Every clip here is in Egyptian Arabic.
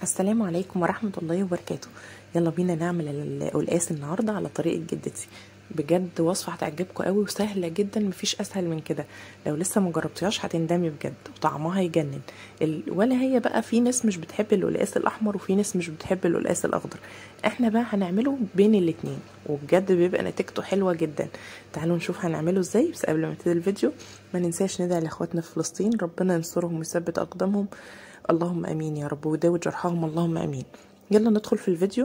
السلام عليكم ورحمة الله وبركاته يلا بينا نعمل القلقاس النهاردة على طريقة جدتي بجد وصفة هتعجبكم قوي وسهلة جدا مفيش اسهل من كده لو لسه ما جربتيهاش هتندمي بجد وطعمها يجنن ال... ولا هي بقى في ناس مش بتحب القلقاس الاحمر وفي ناس مش بتحب القلقاس الاخضر احنا بقى هنعمله بين الاتنين وبجد بيبقى نتيجته حلوة جدا تعالوا نشوف هنعمله ازاي بس قبل ما نبتدي الفيديو ما ننساش ندعي لاخواتنا في فلسطين ربنا ينصرهم ويثبت اقدامهم اللهم امين يا رب ويداوي جرحهم اللهم امين يلا ندخل في الفيديو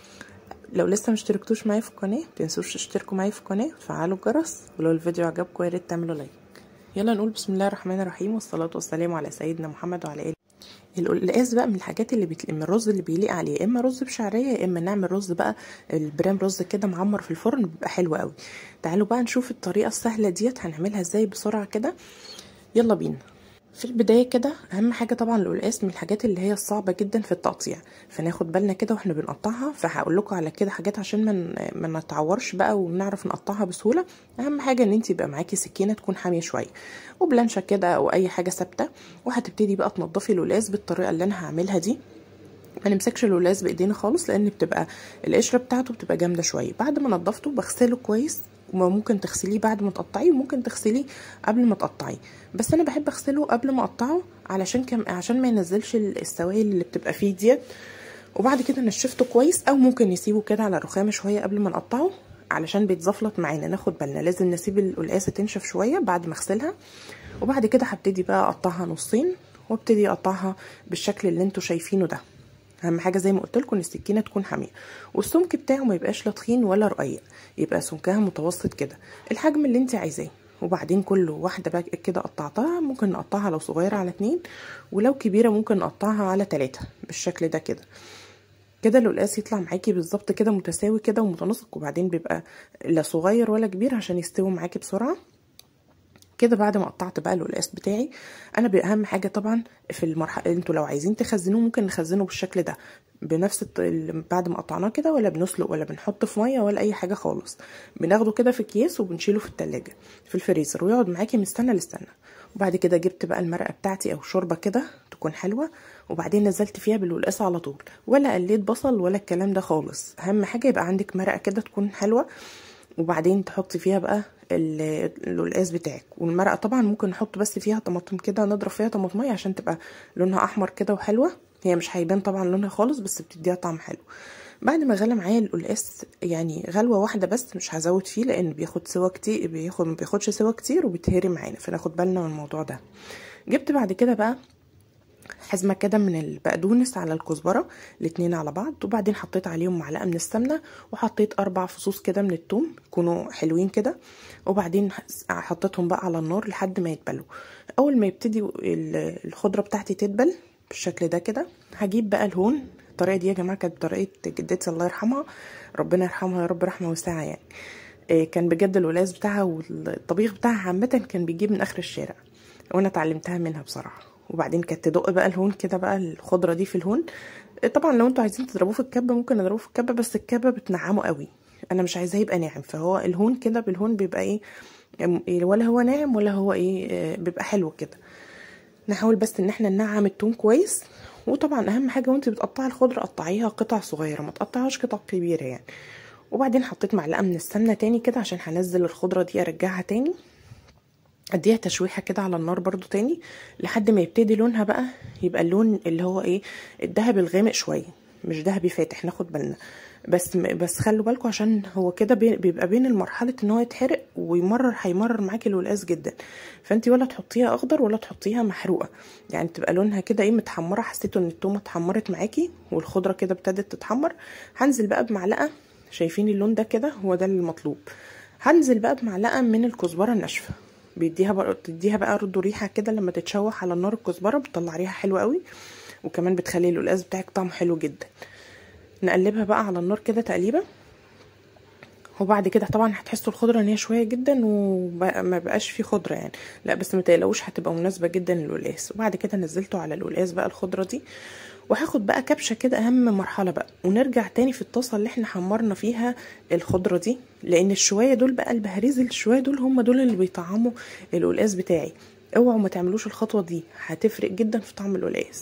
لو لسه مشتركتوش معايا في القناه متنسوش تشتركوا معايا في القناه وفعلوا الجرس ولو الفيديو عجبكم يا ريت تعملوا لايك يلا نقول بسم الله الرحمن الرحيم والصلاه والسلام على سيدنا محمد وعلى اله القلقاس بقى من الحاجات اللي بتل... من الرز اللي بيليق عليه يا اما رز بشعريه يا اما نعمل رز بقى البرام رز كده معمر في الفرن بيبقى حلو قوي تعالوا بقى نشوف الطريقه السهله ديت هنعملها ازاي بسرعه كده يلا بينا في البدايه كده اهم حاجه طبعا القلقاس من الحاجات اللي هي الصعبه جدا في التقطيع فناخد بالنا كده واحنا بنقطعها فهقول لكم على كده حاجات عشان ما ما نتعورش بقى ونعرف نقطعها بسهوله اهم حاجه ان انت يبقى معاكي سكينه تكون حاميه شويه وبلانشه كده او اي حاجه ثابته وهتبتدي بقى تنضفي القلقاس بالطريقه اللي انا هعملها دي ما نمسكش القلقاس بايدينا خالص لان بتبقى القشره بتاعته بتبقى جامده شويه بعد ما نضفته بغسله كويس وممكن تغسليه بعد ما تقطعيه وممكن تغسليه قبل ما تقطعيه بس انا بحب اغسله قبل ما اقطعه علشان كم عشان ما ينزلش السوائل اللي بتبقى فيه ديت وبعد كده نشفته كويس او ممكن نسيبه كده على الرخامه شويه قبل ما نقطعه علشان بيتزفلط معانا ناخد بالنا لازم نسيب القلقاسه تنشف شويه بعد ما اغسلها وبعد كده هبتدي بقى اقطعها نصين وابتدي اقطعها بالشكل اللي انتوا شايفينه ده اهم حاجه زي ما قلت لكم السكينه تكون حاميه والسمك بتاعه ما يبقاش لا تخين ولا رقيق يبقى سمكها متوسط كده الحجم اللي انت عايزاه وبعدين كل واحده بقى كده قطعتها ممكن نقطعها لو صغيره على اتنين ولو كبيره ممكن نقطعها على تلاتة بالشكل ده كده كده القلقاس يطلع معاكي بالظبط كده متساوي كده ومتناسق وبعدين بيبقى لا صغير ولا كبير عشان يستوي معاكي بسرعه كده بعد ما قطعت بقى القلقاس بتاعي انا باهم حاجه طبعا في المرحله انتوا لو عايزين تخزنوه ممكن نخزنه بالشكل ده بنفس الط... بعد ما قطعناه كده ولا بنسلق ولا بنحط في ميه ولا اي حاجه خالص بناخده كده في اكياس وبنشيله في التلاجة في الفريزر ويقعد معاكي من سنه لسنه وبعد كده جبت بقى المرقه بتاعتي او شوربه كده تكون حلوه وبعدين نزلت فيها بالقلقاس على طول ولا قليت بصل ولا الكلام ده خالص اهم حاجه يبقى عندك مرقه كده تكون حلوه وبعدين تحطي فيها بقى القلقاس بتاعك والمرقه طبعا ممكن نحط بس فيها طماطم كده نضرب فيها طماطميه عشان تبقى لونها احمر كده وحلوه هي مش هيبان طبعا لونها خالص بس بتديها طعم حلو بعد ما غلى معايا القلقاس يعني غلوه واحده بس مش هزود فيه لان بياخد سوا كتير بياخد ما بياخدش سوا كتير وبيتهري معانا فناخد بالنا من الموضوع ده جبت بعد كده بقى حزمه كده من البقدونس على الكزبره الاتنين على بعض وبعدين حطيت عليهم معلقه من السمنه وحطيت اربع فصوص كده من الثوم يكونوا حلوين كده وبعدين حطيتهم بقى على النار لحد ما يتبلوا اول ما يبتدي الخضره بتاعتي تدبل بالشكل ده كده هجيب بقى الهون الطريقه دي يا جماعه كانت بطريقه جدتي الله يرحمها ربنا يرحمها يا رب رحمه واسعه يعني كان بجد الولاز بتاعها والطبيخ بتاعها عامه كان بيجيب من اخر الشارع وانا اتعلمتها منها بصراحه وبعدين كانت تدق بقى الهون كده بقى الخضره دي في الهون طبعا لو انتوا عايزين تضربوه في الكبه ممكن نضربوه في الكبه بس الكبه بتنعمه قوي انا مش عايزاه يبقى ناعم فهو الهون كده بالهون بيبقى ايه ولا هو ناعم ولا هو ايه بيبقى حلو كده نحاول بس ان احنا ننعم التوم كويس وطبعا اهم حاجه وانت بتقطعي الخضره قطعيها قطع صغيره ما تقطعهاش قطع كبيره يعني وبعدين حطيت معلقه من السمنه تاني كده عشان هنزل الخضره دي ارجعها تاني اديها تشويحه كده على النار برضو تاني لحد ما يبتدي لونها بقى يبقى اللون اللي هو ايه الذهب الغامق شويه مش ذهبي فاتح ناخد بالنا بس بس خلوا بالكم عشان هو كده بيبقى بين المرحله ان هو يتحرق ويمرر هيمرر معاكي القلقاس جدا فانت ولا تحطيها اخضر ولا تحطيها محروقه يعني تبقى لونها كده ايه متحمره حسيتوا ان التومه اتحمرت معاكي والخضره كده ابتدت تتحمر هنزل بقى بمعلقه شايفين اللون ده كده هو ده المطلوب هنزل بقى بمعلقه من الكزبره الناشفه بيديها بقى تديها بقى برضه ريحه كده لما تتشوح على النار الكزبره بتطلع ريحه حلوه قوي وكمان بتخلي القلقاس بتاعك طعمه حلو جدا نقلبها بقى على النار كده تقليبه وبعد كده طبعا هتحسوا الخضره ان هي شويه جدا وما بقاش فيه خضره يعني لا بس ما تقلقوش هتبقى مناسبه جدا للقلقاس وبعد كده نزلته على القلقاس بقى الخضره دي وهاخد بقى كبشه كده اهم مرحله بقى ونرجع تاني في الطاسه اللي احنا حمرنا فيها الخضره دي لان الشويه دول بقى البهاريز الشويه دول هم دول اللي بيطعموا القلقاس بتاعي اوعوا ما تعملوش الخطوه دي هتفرق جدا في طعم القلقاس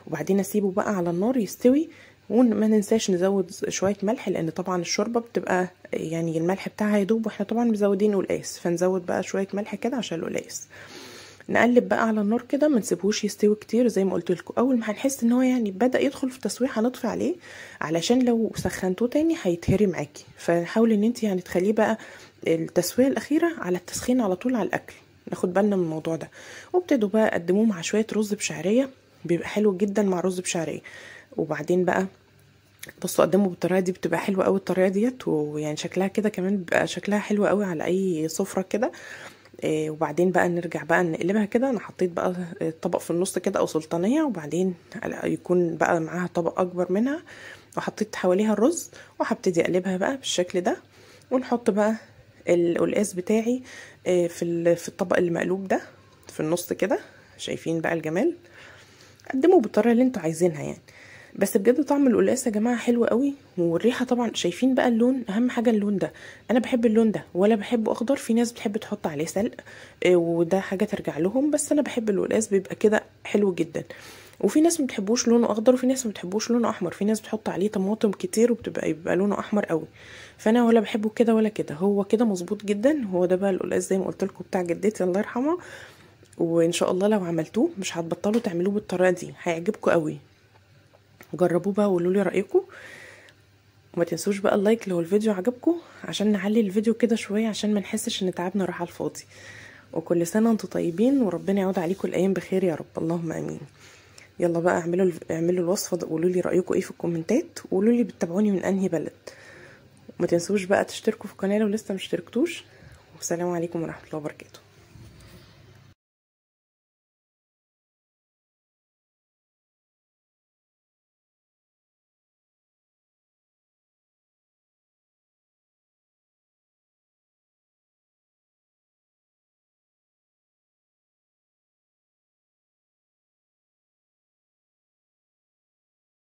وبعدين اسيبه بقى على النار يستوي وما ننساش نزود شويه ملح لان طبعا الشوربه بتبقى يعني الملح بتاعها يدوب واحنا طبعا مزودين قلقاس فنزود بقى شويه ملح كده عشان القلقاس نقلب بقى على النار كده ما نسيبهوش يستوي كتير زي ما قلت لكم اول ما هنحس ان هو يعني بدا يدخل في تسويه هنطفي عليه علشان لو سخنتوه تاني هيتهري معاكي فحاولي ان انت يعني تخليه بقى التسويه الاخيره على التسخين على طول على الاكل ناخد بالنا من الموضوع ده وابتدوا بقى قدموه مع شويه رز بشعريه بيبقى حلو جدا مع رز بشعريه وبعدين بقى بصوا قدموا بالطريقه دي بتبقى حلوه قوي الطريقه ديت ويعني شكلها كده كمان بيبقى شكلها حلو قوي على اي سفره كده إيه وبعدين بقى نرجع بقى نقلبها كده انا حطيت بقى طبق في النص كده او سلطانيه وبعدين يكون بقى معاها طبق اكبر منها وحطيت حواليها الرز وهبتدي اقلبها بقى بالشكل ده ونحط بقى القلقاس بتاعي في في الطبق المقلوب ده في النص كده شايفين بقى الجمال قدموا بالطريقه اللي انتوا عايزينها يعني بس بجد طعم القلقاس يا جماعه حلو قوي والريحه طبعا شايفين بقى اللون اهم حاجه اللون ده انا بحب اللون ده ولا بحبه اخضر في ناس بتحب تحط عليه سلق وده حاجه ترجع لهم بس انا بحب القلقاس بيبقى كده حلو جدا وفي ناس ما بتحبوش لونه اخضر وفي ناس ما بتحبوش لونه احمر في ناس بتحط عليه طماطم كتير وبتبقى يبقى لونه احمر قوي فانا ولا بحبه كده ولا كده هو كده مظبوط جدا هو ده بقى القلقاس زي ما قلت لكم بتاع جدتي الله يرحمها وان شاء الله لو عملتوه مش هتبطلوا تعملوه بالطريقه دي هيعجبكم قوي جربوه بقى وقولوا لي رايكم وما تنسوش بقى اللايك لو الفيديو عجبكم عشان نعلي الفيديو كده شويه عشان ما نحسش ان تعبنا راح على الفاضي وكل سنه وانتم طيبين وربنا يعود عليكم الايام بخير يا رب اللهم امين يلا بقى اعملوا اعملوا الوصفه وقولوا لي رايكم ايه في الكومنتات وقولوا لي بتتابعوني من انهي بلد وما تنسوش بقى تشتركوا في القناه لو لسه مشتركتوش والسلام عليكم ورحمه الله وبركاته